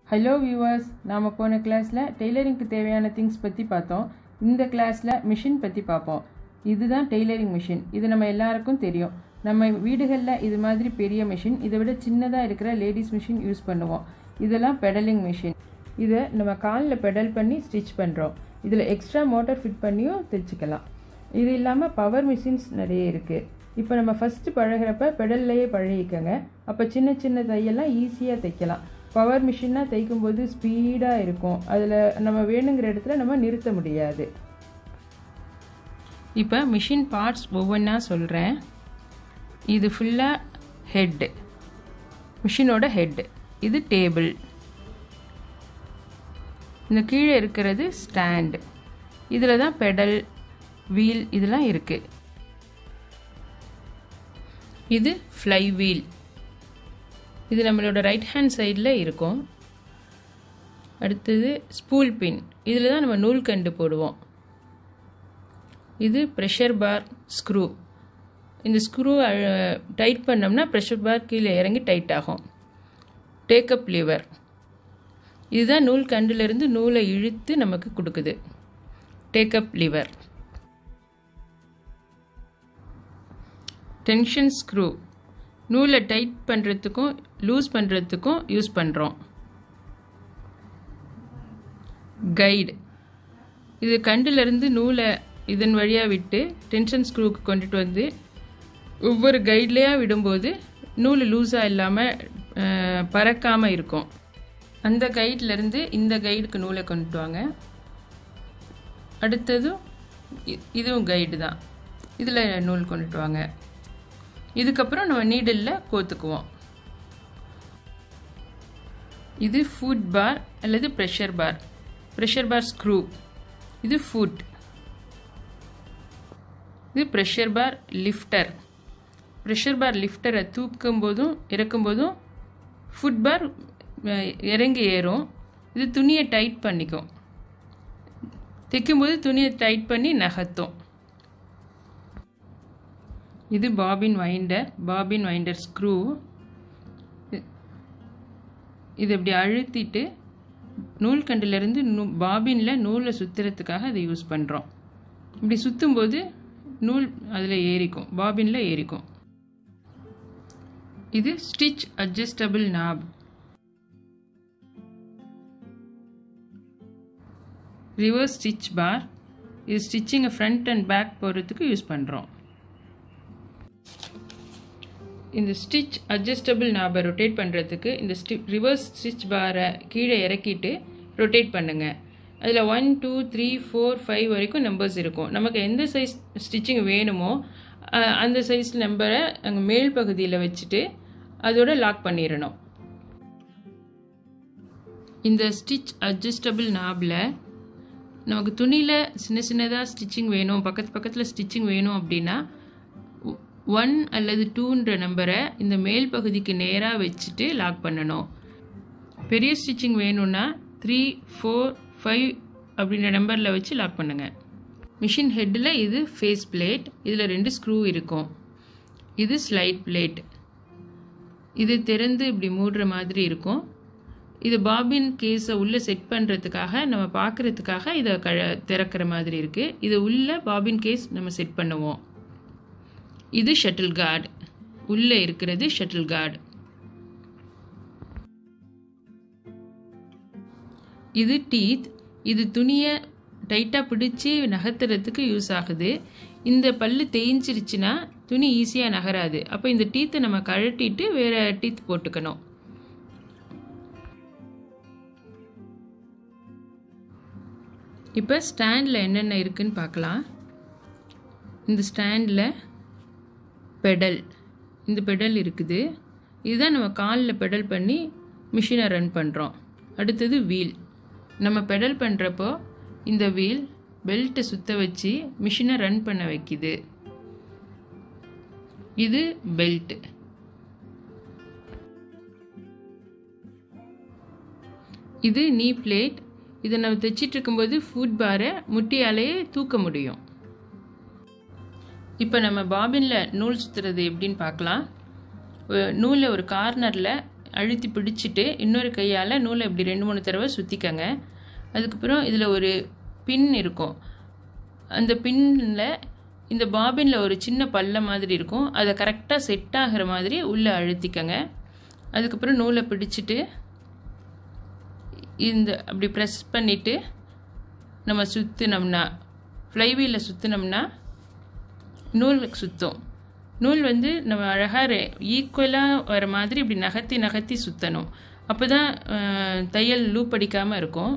hello viewers நாம் போன கிளாஸில் டெய்லரிங்க்கு தேவையான திங்ஸ் பற்றி பார்த்தோம் இந்த கிளாஸில் மிஷின் பற்றி பார்ப்போம் இதுதான் டெய்லரிங் மிஷின் இது நம்ம எல்லாருக்கும் தெரியும் நம்ம வீடுகளில் இது மாதிரி பெரிய மிஷின் இதை விட சின்னதாக இருக்கிற லேடிஸ் மிஷின் யூஸ் பண்ணுவோம் இதெல்லாம் பெடலிங் மிஷின் இதை நம்ம காலில் பெடல் பண்ணி ஸ்டிச் பண்ணுறோம் இதில் எக்ஸ்ட்ரா மோட்டார் ஃபிட் பண்ணியும் தைச்சிக்கலாம் இது இல்லாமல் பவர் மிஷின்ஸ் நிறைய இருக்குது இப்போ நம்ம ஃபஸ்ட்டு பழகிறப்ப பெடல்லையே பழகிக்கங்க அப்போ சின்ன சின்ன தையெல்லாம் ஈஸியாக தைக்கலாம் பவர் மிஷினாக தைக்கும்போது ஸ்பீடாக இருக்கும் அதில் நம்ம வேணுங்கிற இடத்துல நம்ம நிறுத்த முடியாது இப்போ மிஷின் பார்ட்ஸ் ஒவ்வொன்றா சொல்கிறேன் இது ஃபுல்லாக ஹெட்டு மிஷினோட ஹெட்டு இது டேபிள் இந்த கீழே இருக்கிறது ஸ்டாண்டு இதில் தான் பெடல் வீல் இதெல்லாம் இருக்குது இது ஃப்ளை வீல் இது நம்மளோட ரைட் ஹேண்ட் சைடில் இருக்கும் அடுத்தது ஸ்பூல் பின் இதில் தான் நம்ம நூல் கண்டு போடுவோம் இது ப்ரெஷர் பார் ஸ்க்ரூ இந்த ஸ்க்ரூ டைட் பண்ணோம்னா ப்ரெஷர் பார் கீழே இறங்கி டைட் ஆகும் டேக்கப் லிவர் இதுதான் நூல் கண்டிலிருந்து நூலை இழுத்து நமக்கு கொடுக்குது டேக்கப் லிவர் டென்ஷன் ஸ்க்ரூ நூலை டைட் பண்ணுறதுக்கும் லூஸ் பண்ணுறதுக்கும் யூஸ் பண்ணுறோம் கைடு இது கண்டிலிருந்து நூலை இதன் வழியாக விட்டு டென்ஷன் ஸ்க்ரூவுக்கு கொண்டுட்டு வந்து ஒவ்வொரு கைட்லேயாக விடும்போது நூல் லூஸாக இல்லாமல் பறக்காமல் இருக்கும் அந்த கைட்லேருந்து இந்த கைடுக்கு நூலை கொண்டுட்டு வாங்க அடுத்ததும் இதுவும் கைடு தான் இதில் நூல் கொண்டுட்டு வாங்க இதுக்கப்புறம் நம்ம நீடலில் கோத்துக்குவோம் இது ஃபுட் பார் அல்லது pressure bar pressure bar screw இது ஃபுட் இது pressure bar lifter pressure bar லிஃப்டரை தூக்கும் போதும் இறக்கும் போதும் ஃபுட் பார் இறங்கி ஏறும் இது துணியை டைட் பண்ணிக்கும் தைக்கும்போது துணியை டைட் பண்ணி நகர்த்தும் இது bobbin winder bobbin winder screw இது இப்படி அழுத்திட்டு நூல்கண்டிலிருந்து நூ பாபினில் நூலை சுற்றுறதுக்காக அதை யூஸ் பண்ணுறோம் இப்படி சுற்றும்போது நூல் அதில் ஏறிக்கும் பாபினில் ஏறிக்கும் இது stitch adjustable knob reverse stitch bar இது ஸ்டிச்சிங்கை ஃப்ரண்ட் அண்ட் பேக் போடுறதுக்கு யூஸ் பண்ணுறோம் இந்த ஸ்டிச் அட்ஜஸ்டபிள் நாபை ரொட்டேட் பண்ணுறதுக்கு இந்த ஸ்டி ரிவர்ஸ் ஸ்டிச் பாரை கீழே இறக்கிட்டு ரொட்டேட் பண்ணுங்கள் அதில் one two three four five வரைக்கும் நம்பர்ஸ் இருக்கும் நமக்கு எந்த சைஸ் ஸ்டிச்சிங் வேணுமோ அந்த சைஸ் நம்பரை அங்கே மேல் பகுதியில் வச்சுட்டு அதோட லாக் பண்ணிடணும் இந்த ஸ்டிச் அட்ஜஸ்டபிள் நாபில் நமக்கு துணியில் சின்ன சின்னதாக ஸ்டிச்சிங் வேணும் பக்கத்து பக்கத்தில் ஸ்டிச்சிங் வேணும் அப்படின்னா ஒன் அல்லது டூன்ற நம்பரை இந்த மேல் பகுதிக்கு நேராக வச்சுட்டு லாக் பண்ணணும் பெரிய ஸ்டிச்சிங் வேணும்னா த்ரீ ஃபோர் ஃபைவ் அப்படின்ற நம்பரில் வச்சு லாக் பண்ணுங்கள் மிஷின் ஹெட்டில் இது ஃபேஸ் பிளேட் இதில் ரெண்டு ஸ்க்ரூ இருக்கும் இது ஸ்லைட் பிளேட் இது திறந்து இப்படி மூடுற மாதிரி இருக்கும் இது பாபின் கேஸை உள்ளே செட் பண்ணுறதுக்காக நம்ம பார்க்குறதுக்காக இதை க திறக்கிற மாதிரி இருக்குது இது உள்ள பாபின் கேஸ் நம்ம செட் பண்ணுவோம் இது ஷட்டில் கார்டு உள்ளே இருக்கிறது ஷட்டில் கார்டு இது டீத் இது துணியை டைட்டாக பிடிச்சி நகர்த்துறதுக்கு யூஸ் ஆகுது இந்த பல்லு தேய்ஞ்சிருச்சுன்னா துணி ஈஸியாக நகராது அப்போ இந்த டீத்தை நம்ம கழட்டிட்டு வேறு டீத் போட்டுக்கணும் இப்போ ஸ்டாண்டில் என்னென்ன இருக்குன்னு பார்க்கலாம் இந்த ஸ்டாண்டில் பெடல் இந்த பெடல் இருக்குது இதுதான் நம்ம காலில் பெடல் பண்ணி மிஷினை ரன் பண்ணுறோம் அடுத்தது வீல் நம்ம பெடல் பண்ணுறப்போ இந்த வீல் பெல்ட்டை சுற்ற வச்சு மிஷினை ரன் பண்ண வைக்குது இது பெல்ட் இது நீ பிளேட் இதை நம்ம தைச்சிட்டு இருக்கும்போது ஃபுட் பாரை முட்டியாலேயே தூக்க முடியும் இப்போ நம்ம பாபினில் நூல் சுற்றுறது எப்படின்னு பார்க்கலாம் நூலை ஒரு கார்னரில் அழுத்தி பிடிச்சிட்டு இன்னொரு கையால் நூலை இப்படி ரெண்டு மூணு தடவை சுற்றிக்கங்க அதுக்கப்புறம் இதில் ஒரு பின் இருக்கும் அந்த பின்னில் இந்த பாபினில் ஒரு சின்ன பல்ல மாதிரி இருக்கும் அதை கரெக்டாக செட் ஆகிற மாதிரி உள்ளே அழுத்திக்கங்க அதுக்கப்புறம் நூலை பிடிச்சிட்டு இந்த அப்படி ப்ரெஸ் பண்ணிவிட்டு நம்ம சுற்றினோம்னா ஃப்ளைவீலில் சுற்றினோம்னா நூல் சுற்றும் நூல் வந்து நம்ம அழகாக ஈக்குவலாக வர மாதிரி இப்படி நகர்த்தி நகர்த்தி சுற்றணும் அப்போ தான் தையல் லூப் அடிக்காமல் இருக்கும்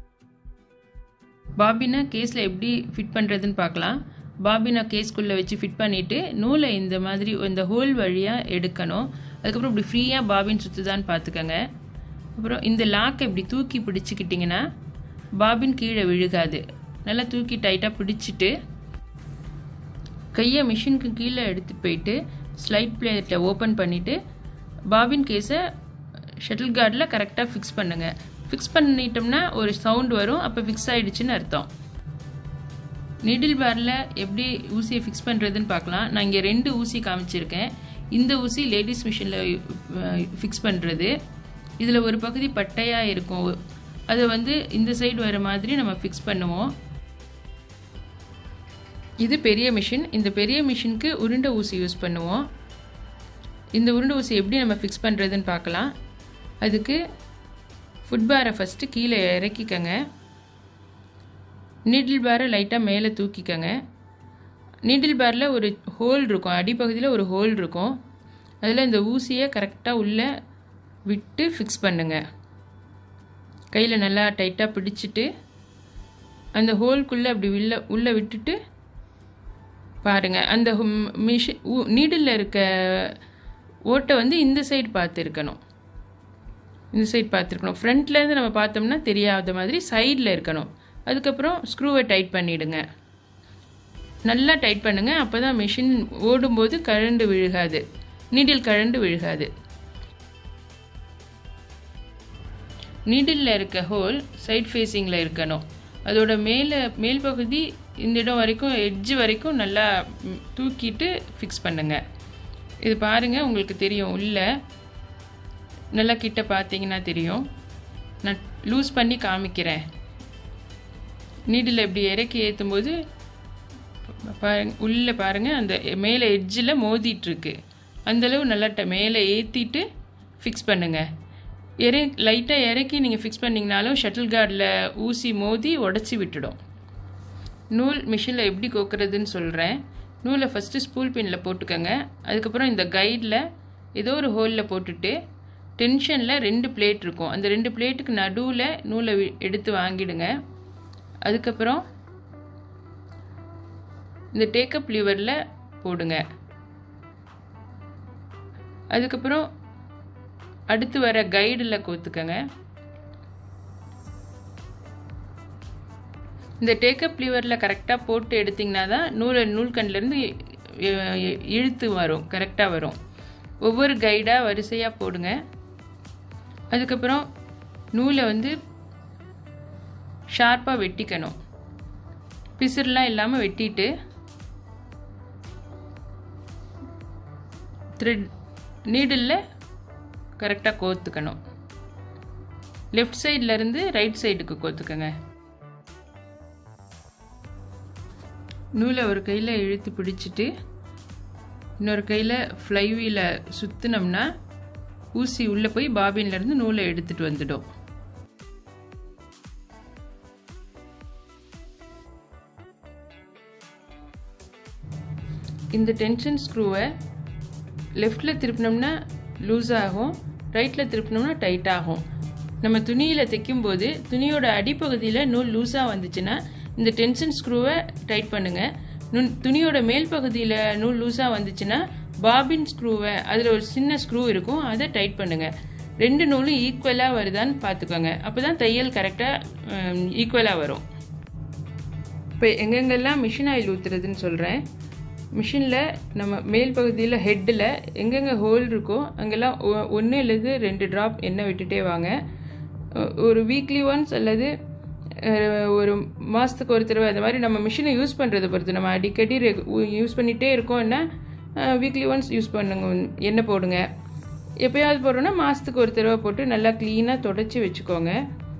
பாபினா கேஸில் எப்படி ஃபிட் பண்ணுறதுன்னு பார்க்கலாம் பாபினா கேஸ்குள்ளே வச்சு ஃபிட் பண்ணிவிட்டு நூலை இந்த மாதிரி இந்த ஹோல் வழியாக எடுக்கணும் அதுக்கப்புறம் இப்படி ஃப்ரீயாக பாபின் சுற்றுதான்னு பார்த்துக்கோங்க அப்புறம் இந்த லாக்கை இப்படி தூக்கி பிடிச்சிக்கிட்டிங்கன்னா பாபின் கீழே விழுகாது நல்லா தூக்கி டைட்டாக பிடிச்சிட்டு கையை மிஷினுக்கு கீழே எடுத்து போயிட்டு ஸ்லைட் பிளேட்டை ஓப்பன் பண்ணிவிட்டு பாபின் கேஸை ஷட்டில் கார்டில் கரெக்டாக ஃபிக்ஸ் பண்ணுங்கள் ஃபிக்ஸ் பண்ணிட்டோம்னா ஒரு சவுண்ட் வரும் அப்போ ஃபிக்ஸ் ஆகிடுச்சின்னு அர்த்தம் நீடில் பாரில் எப்படி ஊசியை ஃபிக்ஸ் பண்ணுறதுன்னு பார்க்கலாம் நான் இங்கே ரெண்டு ஊசி காமிச்சிருக்கேன் இந்த ஊசி லேடிஸ் மிஷினில் ஃபிக்ஸ் பண்ணுறது இதில் ஒரு பகுதி பட்டையாக இருக்கும் அதை வந்து இந்த சைடு வர மாதிரி நம்ம ஃபிக்ஸ் பண்ணுவோம் இது பெரிய மிஷின் இந்த பெரிய மிஷினுக்கு உருண்டை ஊசி யூஸ் பண்ணுவோம் இந்த உருண்டை ஊசி எப்படி நம்ம ஃபிக்ஸ் பண்ணுறதுன்னு பார்க்கலாம் அதுக்கு ஃபுட்பாரை ஃபஸ்ட்டு கீழே இறக்கிக்கங்க நீடில் பாரை லைட்டாக மேலே தூக்கிக்கங்க நீடில் பாரில் ஒரு ஹோல் இருக்கும் அடிப்பகுதியில் ஒரு ஹோல் இருக்கும் அதில் இந்த ஊசியை கரெக்டாக உள்ளே விட்டு ஃபிக்ஸ் பண்ணுங்க கையில் நல்லா டைட்டாக பிடிச்சிட்டு அந்த ஹோல்குள்ளே அப்படி உள்ள உள்ளே விட்டுட்டு பாருங்கள் அந்த மிஷின் நீடில் இருக்க ஓட்டை வந்து இந்த சைடு பார்த்துருக்கணும் இந்த சைடு பார்த்துருக்கணும் ஃப்ரண்ட்லேருந்து நம்ம பார்த்தோம்னா தெரியாத மாதிரி சைடில் இருக்கணும் அதுக்கப்புறம் ஸ்க்ரூவை டைட் பண்ணிவிடுங்க நல்லா டைட் பண்ணுங்கள் அப்போ தான் மிஷின் ஓடும்போது கழண்டு விழுகாது நீடில் கழண்டு விழுகாது நீடிலில் இருக்க ஹோல் சைட் ஃபேஸிங்கில் இருக்கணும் அதோட மேலே மேல் பகுதி இந்த இடம் வரைக்கும் எட்ஜு வரைக்கும் நல்லா தூக்கிட்டு ஃபிக்ஸ் பண்ணுங்கள் இது பாருங்கள் உங்களுக்கு தெரியும் உள்ளே நல்லா கிட்ட பார்த்தீங்கன்னா தெரியும் நான் லூஸ் பண்ணி காமிக்கிறேன் நீடில் இப்படி இறக்கி ஏற்றும்போது பாருங்க உள்ளே பாருங்கள் அந்த மேலே எட்ஜில் மோதிட்டுருக்கு அந்தளவு நல்லா ட மேலே ஏற்றிட்டு ஃபிக்ஸ் பண்ணுங்கள் இறை லைட்டாக இறக்கி நீங்கள் ஃபிக்ஸ் பண்ணிங்கனாலும் ஷட்டில் கார்டில் ஊசி மோதி உடச்சி விட்டுடும் நூல் மிஷினில் எப்படி கோக்குறதுன்னு சொல்கிறேன் நூலை ஃபஸ்ட்டு ஸ்பூல் பின்னில் போட்டுக்கோங்க அதுக்கப்புறம் இந்த கைடில் ஏதோ ஒரு ஹோலில் போட்டுட்டு டென்ஷனில் ரெண்டு பிளேட் இருக்கும் அந்த ரெண்டு பிளேட்டுக்கு நடுவில் நூலை எடுத்து வாங்கிடுங்க அதுக்கப்புறம் இந்த டேக்கப் லிவரில் போடுங்க அதுக்கப்புறம் அடுத்து வர கைடில் கோத்துக்கங்க இந்த டேக்கப் லிவரில் கரெக்டாக போட்டு எடுத்திங்கன்னா தான் நூலை நூல்கண்லேருந்து இழுத்து வரும் கரெக்டாக வரும் ஒவ்வொரு கைடாக வரிசையாக போடுங்க அதுக்கப்புறம் நூலை வந்து ஷார்ப்பாக வெட்டிக்கணும் பிசுறுலாம் இல்லாமல் வெட்டிட்டு த்ரெட் நீடில் கரெக்டாக கோத்துக்கணும் லெஃப்ட் சைட்லேருந்து ரைட் சைடுக்கு கோத்துக்கங்க நூலை ஒரு கையில் இழுத்து பிடிச்சிட்டு இன்னொரு கையில் ஃப்ளைவீலை சுற்றினோம்னா ஊசி உள்ளே போய் பாபின்லேருந்து நூலை எடுத்துகிட்டு வந்துடும் இந்த டென்ஷன் ஸ்க்ரூவை லெஃப்டில் திருப்பினோம்னா லூஸ் ஆகும் ரைட்டில் திருப்பினோம்னா டைட் ஆகும் நம்ம துணியில் தைக்கும்போது துணியோட அடிப்பகுதியில் நூல் லூஸாக வந்துச்சுன்னா இந்த டென்ஷன் ஸ்க்ரூவை டைட் பண்ணுங்கள் நு துணியோட மேல் பகுதியில் நூல் லூஸாக வந்துச்சுன்னா பாபின் ஸ்க்ரூவை அதில் ஒரு சின்ன ஸ்க்ரூ இருக்கும் அதை டைட் பண்ணுங்கள் ரெண்டு நூலும் ஈக்குவலாக வருதான்னு பார்த்துக்கோங்க அப்போ தான் தையல் கரெக்டாக ஈக்குவலாக வரும் இப்போ எங்கெங்கெல்லாம் மிஷின் ஆயில் ஊற்றுறதுன்னு சொல்கிறேன் மிஷினில் நம்ம மேல் பகுதியில் ஹெட்டில் எங்கெங்கே ஹோல் இருக்கோ அங்கெல்லாம் ஒன்று அல்லது ரெண்டு ட்ராப் எண்ணெய் விட்டுட்டே வாங்க ஒரு வீக்லி ஒன்ஸ் அல்லது ஒரு மாதத்துக்கு ஒரு தடவை அந்த மாதிரி நம்ம மிஷினை யூஸ் பண்ணுறதை பொறுத்து நம்ம அடிக்கடி யூஸ் பண்ணிகிட்டே இருக்கோம்னா வீக்லி ஒன்ஸ் யூஸ் பண்ணுங்க எண்ணெய் போடுங்க எப்பயாவது போடுறோன்னா மாதத்துக்கு ஒரு தடவை போட்டு நல்லா க்ளீனாக தொடச்சி வச்சுக்கோங்க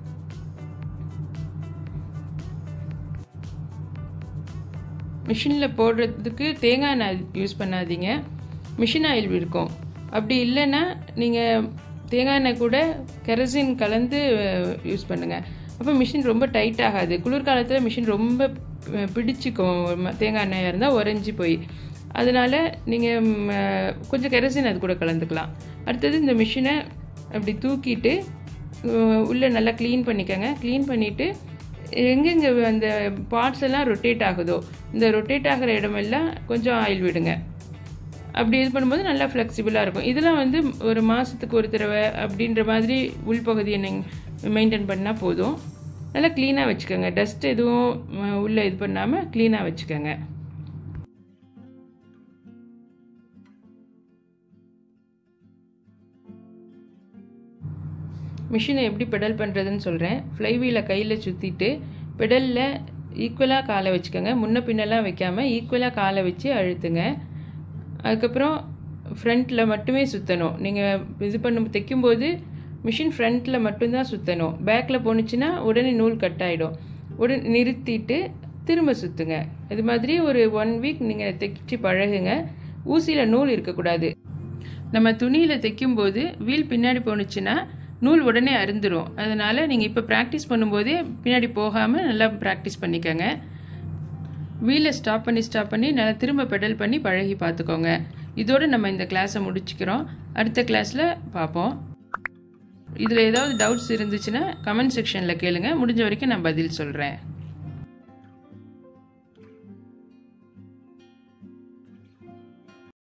மிஷினில் போடுறதுக்கு தேங்காய் எண்ணெய் யூஸ் பண்ணாதீங்க மிஷின் ஆயில் இருக்கும் அப்படி இல்லைன்னா நீங்கள் தேங்காய் எண்ணெய் கூட கெரசின் கலந்து யூஸ் பண்ணுங்கள் அப்போ மிஷின் ரொம்ப டைட் ஆகாது குளிர்காலத்தில் மிஷின் ரொம்ப பிடிச்சிக்கும் தேங்காய் எண்ணெயாக இருந்தால் உறைஞ்சி போய் அதனால் நீங்கள் கொஞ்சம் கெரசின் அது கூட கலந்துக்கலாம் அடுத்தது இந்த மிஷினை அப்படி தூக்கிட்டு உள்ளே நல்லா க்ளீன் பண்ணிக்கோங்க க்ளீன் பண்ணிவிட்டு எங்கெங்கே அந்த பார்ட்ஸ் எல்லாம் ரொட்டேட் ஆகுதோ இந்த ரொட்டேட் ஆகிற இடமெல்லாம் கொஞ்சம் ஆயில் விடுங்க அப்படி இது பண்ணும்போது நல்லா ஃப்ளெக்சிபிளாக இருக்கும் இதெல்லாம் வந்து ஒரு மாதத்துக்கு ஒரு தடவை அப்படின்ற மாதிரி உள்பகுதியை நீங்கள் மெயின்டைன் பண்ணால் போதும் நல்லா க்ளீனாக வச்சுக்கோங்க டஸ்ட் எதுவும் உள்ளே இது பண்ணாமல் க்ளீனாக வச்சுக்கோங்க மிஷினை எப்படி பெடல் பண்ணுறதுன்னு சொல்கிறேன் ஃப்ளைவீலை கையில் சுற்றிட்டு பெடலில் ஈக்குவலாக காலை வச்சுக்கோங்க முன்ன பின்னெல்லாம் வைக்காமல் ஈக்குவலாக காலை வச்சு அழுத்துங்க அதுக்கப்புறம் ஃப்ரண்ட்டில் மட்டுமே சுற்றணும் நீங்கள் இது பண்ணும் தைக்கும்போது மிஷின் ஃப்ரண்ட்டில் மட்டும்தான் சுற்றணும் பேக்கில் போணுச்சுன்னா உடனே நூல் கட் ஆகிடும் உடனே நிறுத்திட்டு திரும்ப சுற்றுங்க இது மாதிரி ஒரு ஒன் வீக் நீங்கள் தைச்சி பழகுங்க ஊசியில் நூல் இருக்கக்கூடாது நம்ம துணியில் தைக்கும்போது வீல் பின்னாடி போணுச்சுன்னா நூல் உடனே அருந்துடும் அதனால் நீங்கள் இப்போ ப்ராக்டிஸ் பண்ணும்போதே பின்னாடி போகாமல் நல்லா ப்ராக்டிஸ் பண்ணிக்கோங்க வீலை ஸ்டாப் பண்ணி ஸ்டாப் பண்ணி நல்லா திரும்ப பெடல் பண்ணி பழகி பார்த்துக்கோங்க இதோடு நம்ம இந்த கிளாஸை முடிச்சுக்கிறோம் அடுத்த கிளாஸில் பார்ப்போம் இதில் ஏதாவது டவுட்ஸ் இருந்துச்சுன்னா கமெண்ட் செக்ஷனில் கேளுங்க முடிஞ்ச வரைக்கும் நான் பதில் சொல்கிறேன்